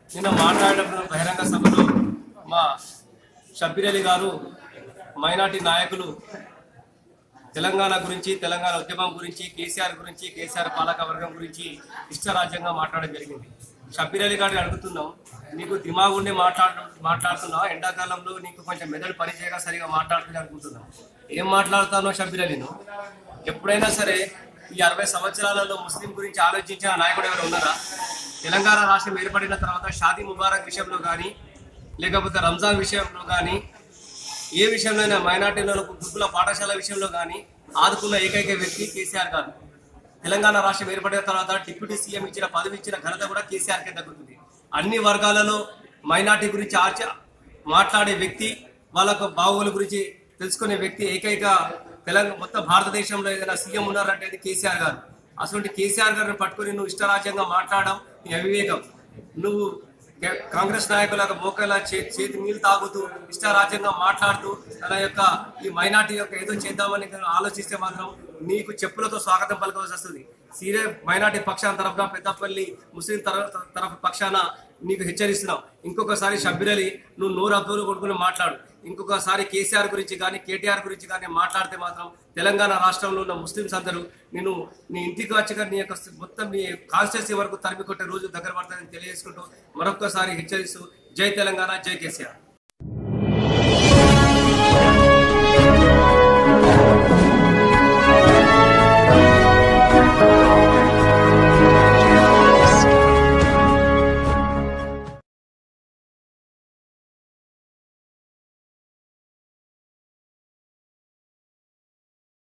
నిన్న మాట్లాడినప్పుడు బహిరంగ సభలో మా షబ్బీర్ అలీ గారు మైనార్టీ నాయకులు తెలంగాణ గురించి తెలంగాణ ఉద్యమం గురించి కేసీఆర్ గురించి కేసీఆర్ పాలక వర్గం గురించి ఇష్టరాజ్యంగా మాట్లాడడం జరిగింది షబ్బీర్ అలీ గారిని అడుగుతున్నాం నీకు దిమాగ్ ఉండి మాట్లాడు మాట్లాడుతున్నావు ఎండాకాలంలో నీకు కొంచెం మెదడు పనిచేయగా సరిగా మాట్లాడుతుంది అనుకుంటున్నాం ఏం మాట్లాడుతానో షబ్బీర్ అలీను ఎప్పుడైనా సరే ఈ అరవై సంవత్సరాలలో ముస్లిం గురించి ఆలోచించిన నాయకుడు ఎవరు ఉన్నారా తెలంగాణ రాష్ట్రం ఏర్పడిన తర్వాత షాదీ ముబారక్ విషయంలో కానీ లేకపోతే రంజాన్ విషయంలో కానీ ఏ విషయంలో మైనార్టీలకు గురుకుల పాఠశాల విషయంలో కానీ ఆదుకున్న ఏకైక వ్యక్తి కేసీఆర్ గారు తెలంగాణ రాష్ట్రం ఏర్పడిన తర్వాత డిప్యూటీ సీఎం ఇచ్చిన పదవి ఇచ్చిన ఘనత కూడా కేసీఆర్కే దక్కుతుంది అన్ని వర్గాలలో మైనార్టీ గురించి ఆర్చ మాట్లాడే వ్యక్తి వాళ్ళకు బాగోగుల గురించి తెలుసుకునే వ్యక్తి ఏకైక తెలంగాణ మొత్తం భారతదేశంలో ఏదైనా సీఎం ఉన్నారంటే అది కేసీఆర్ గారు అసలు కేసీఆర్ గారిని పట్టుకుని నువ్వు ఇష్టరాజ్యంగా మాట్లాడడం నీ అవివేకం నువ్వు కే- కాంగ్రెస్ నాయకుల మోకల చే- చేతి నీళ్ళు తాగుతూ ఇష్టారాజ్యంగా మాట్లాడుతూ తన యొక్క ఈ మైనార్టీ యొక్క ఏదో చేద్దామని కనుక ఆలోచిస్తే మాత్రం నీకు చెప్పులతో స్వాగతం పలకవలసి వస్తుంది సీరే మైనార్టీ పక్షాన తరఫున పెద్దపల్లి ముస్లిం తర- తరఫు పక్షాన నీకు హెచ్చరిస్తున్నావు ఇంకొకసారి షబ్బీర్ అలీ నువ్వు నోరు అబ్దుల్ కొడుకుని మాట్లాడు ఇంకొకసారి కేసీఆర్ గురించి కానీ కేటీఆర్ గురించి కానీ మాట్లాడితే మాత్రం తెలంగాణ రాష్ట్రంలో ఉన్న ముస్లింస్ అందరూ నేను నీ ఇంటికి వచ్చి నీ యొక్క మొత్తం నీ కాన్స్టిట్యూన్సీ వరకు తరిమి కొట్టే రోజు దగ్గర పడుతుందని తెలియజేసుకుంటూ మరొకసారి హెచ్చరిస్తూ జై తెలంగాణ జై కేసీఆర్